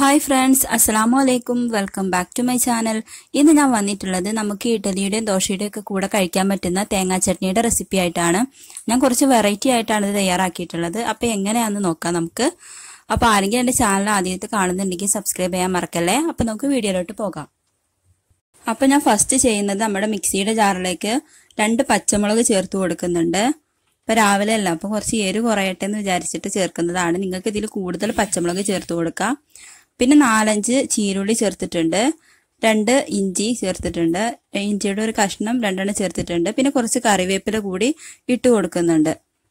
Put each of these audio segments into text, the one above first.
hi friends അസ്സലാമു അലൈക്കും welcome back to my channel ഇന്ന് ഞാൻ വന്നിട്ടുള്ളത് നമുക്ക് ഇഡലിയുടെയും ദോശയുടെയും ഒക്കെ കൂടെ കഴിക്കാൻ പറ്റുന്ന തേങ്ങാ ചട്നിയുടെ റെസിപ്പി ആയിട്ടാണ് ഞാൻ കുറച്ച് വെറൈറ്റി ആയിട്ടാണ് ഇത് തയ്യാറാക്കിയിട്ടുള്ളത് അപ്പോൾ എങ്ങനെയാണെന്ന് നോക്കാം നമുക്ക് അപ്പോൾ ആരെങ്കിലും എൻ്റെ ചാനൽ ആദ്യമായിട്ട് കാണുന്നുണ്ടെങ്കിൽ സബ്സ്ക്രൈബ് ചെയ്യാൻ മറക്കല്ലേ അപ്പോൾ നമുക്ക് വീഡിയോയിലോട്ട് പോകാം അപ്പോൾ ഞാൻ ഫസ്റ്റ് ചെയ്യുന്നത് നമ്മുടെ മിക്സിയുടെ ജാറിലേക്ക് രണ്ട് പച്ചമുളക് ചേർത്ത് കൊടുക്കുന്നുണ്ട് ഇപ്പോൾ രാവിലെ അല്ല അപ്പോൾ കുറച്ച് എരി കുറയട്ടെ എന്ന് വിചാരിച്ചിട്ട് ചേർക്കുന്നതാണ് നിങ്ങൾക്ക് ഇതിൽ കൂടുതൽ പച്ചമുളക് ചേർത്ത് കൊടുക്കാം പിന്നെ നാലഞ്ച് ചീരുള്ളി ചേർത്തിട്ടുണ്ട് രണ്ട് ഇഞ്ചി ചേർത്തിട്ടുണ്ട് ഇഞ്ചിയുടെ ഒരു കഷ്ണം രണ്ടെണ്ണം ചേർത്തിട്ടുണ്ട് പിന്നെ കുറച്ച് കറിവേപ്പില കൂടി ഇട്ട് കൊടുക്കുന്നുണ്ട്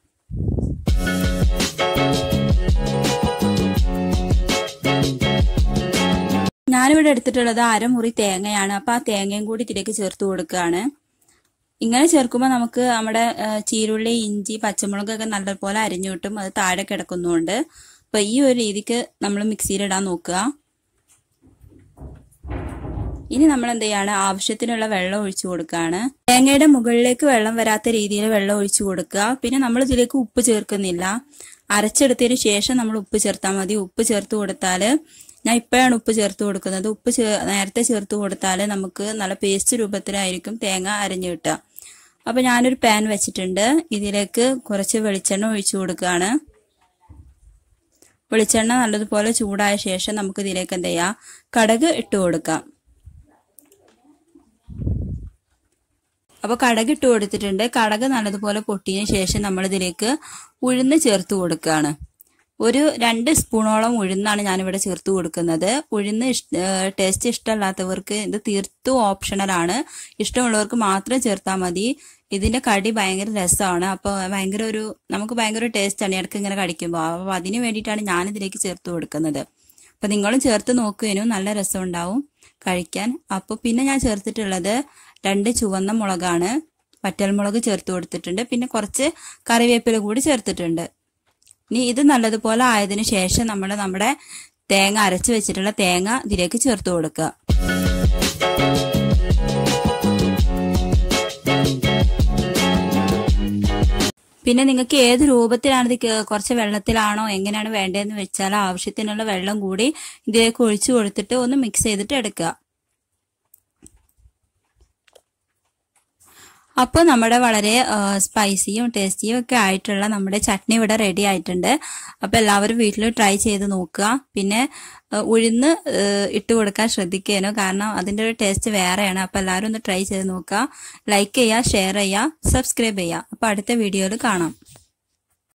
ഞാനിവിടെ എടുത്തിട്ടുള്ളത് അരമുറി തേങ്ങയാണ് അപ്പോൾ ആ തേങ്ങയും കൂടി ഇതിലേക്ക് ചേർത്ത് കൊടുക്കുകയാണ് ഇങ്ങനെ ചേർക്കുമ്പോൾ നമുക്ക് നമ്മുടെ ചീരുള്ളി ഇഞ്ചി പച്ചമുളകൊക്കെ നല്ലപോലെ അരിഞ്ഞു കിട്ടും അത് താഴെ കിടക്കുന്നുണ്ട് അപ്പോൾ ഈ ഒരു രീതിക്ക് നമ്മൾ മിക്സിയിലിടാൻ നോക്കുക ഇനി നമ്മൾ എന്ത് ചെയ്യാണ് ആവശ്യത്തിനുള്ള വെള്ളം ഒഴിച്ചു കൊടുക്കുകയാണ് തേങ്ങയുടെ മുകളിലേക്ക് വെള്ളം വരാത്ത രീതിയിൽ വെള്ളം ഒഴിച്ചു കൊടുക്കുക പിന്നെ നമ്മൾ ഇതിലേക്ക് ഉപ്പ് ചേർക്കുന്നില്ല അരച്ചെടുത്തതിന് ശേഷം നമ്മൾ ഉപ്പ് ചേർത്താൽ മതി ഉപ്പ് ചേർത്ത് കൊടുത്താൽ ഞാൻ ഇപ്പോഴാണ് ഉപ്പ് ചേർത്ത് കൊടുക്കുന്നത് ഉപ്പ് നേരത്തെ ചേർത്ത് കൊടുത്താൽ നമുക്ക് നല്ല പേസ്റ്റ് രൂപത്തിലായിരിക്കും തേങ്ങ അരഞ്ഞു കിട്ടുക അപ്പോൾ ഞാനൊരു പാൻ വെച്ചിട്ടുണ്ട് ഇതിലേക്ക് കുറച്ച് വെളിച്ചെണ്ണ ഒഴിച്ചു കൊടുക്കുകയാണ് വെളിച്ചെണ്ണ നല്ലതുപോലെ ചൂടായ ശേഷം നമുക്ക് ഇതിലേക്ക് എന്ത് ചെയ്യാം കടക് ഇട്ട് കൊടുക്കാം അപ്പോൾ കടക് ഇട്ട് കൊടുത്തിട്ടുണ്ട് കടക് നല്ലതുപോലെ പൊട്ടിയതിന് ശേഷം നമ്മൾ ഇതിലേക്ക് ഉഴുന്ന് ചേർത്ത് കൊടുക്കുകയാണ് ഒരു രണ്ട് സ്പൂണോളം ഉഴുന്നാണ് ഞാനിവിടെ ചേർത്ത് കൊടുക്കുന്നത് ഉഴുന്ന് ടേസ്റ്റ് ഇഷ്ടമല്ലാത്തവർക്ക് ഇത് തീർത്തും ഓപ്ഷണലാണ് ഇഷ്ടമുള്ളവർക്ക് മാത്രം ചേർത്താൽ മതി ഇതിന്റെ കടി ഭയങ്കര രസമാണ് അപ്പോൾ ഭയങ്കര ഒരു നമുക്ക് ഭയങ്കര ടേസ്റ്റാണ് ഇടയ്ക്ക് ഇങ്ങനെ കടിക്കുമ്പോൾ അപ്പോൾ അതിന് വേണ്ടിയിട്ടാണ് ഞാനിതിലേക്ക് ചേർത്ത് കൊടുക്കുന്നത് അപ്പോൾ നിങ്ങളും ചേർത്ത് നോക്കുകയും നല്ല രസം ഉണ്ടാവും കഴിക്കാൻ അപ്പോൾ പിന്നെ ഞാൻ ചേർത്തിട്ടുള്ളത് രണ്ട് ചുവന്ന മുളകാണ് വറ്റൽമുളക് ചേർത്ത് കൊടുത്തിട്ടുണ്ട് പിന്നെ കുറച്ച് കറിവേപ്പില കൂടി ചേർത്തിട്ടുണ്ട് ഇനി ഇത് നല്ലതുപോലെ ആയതിനു ശേഷം നമ്മൾ നമ്മുടെ തേങ്ങ അരച്ച് വെച്ചിട്ടുള്ള തേങ്ങ ഇതിലേക്ക് ചേർത്ത് കൊടുക്കുക പിന്നെ നിങ്ങൾക്ക് ഏത് രൂപത്തിലാണ് ഇത് കുറച്ച് വെള്ളത്തിലാണോ എങ്ങനെയാണ് വേണ്ടതെന്ന് വെച്ചാൽ ആവശ്യത്തിനുള്ള വെള്ളം കൂടി ഇതിലേക്ക് ഒഴിച്ചു കൊടുത്തിട്ട് ഒന്ന് മിക്സ് ചെയ്തിട്ട് എടുക്കുക അപ്പോൾ നമ്മുടെ വളരെ സ്പൈസിയും ടേസ്റ്റിയും ഒക്കെ ആയിട്ടുള്ള നമ്മുടെ ചട്നി ഇവിടെ റെഡി ആയിട്ടുണ്ട് അപ്പോൾ എല്ലാവരും വീട്ടിൽ ട്രൈ ചെയ്ത് നോക്കുക പിന്നെ ഉഴുന്ന് ഇട്ട് കൊടുക്കാൻ ശ്രദ്ധിക്കാനോ കാരണം അതിൻ്റെ ഒരു ടേസ്റ്റ് വേറെയാണ് അപ്പോൾ എല്ലാവരും ഒന്ന് ട്രൈ ചെയ്ത് നോക്കുക ലൈക്ക് ചെയ്യുക ഷെയർ ചെയ്യുക സബ്സ്ക്രൈബ് ചെയ്യുക അപ്പോൾ അടുത്ത വീഡിയോയിൽ കാണാം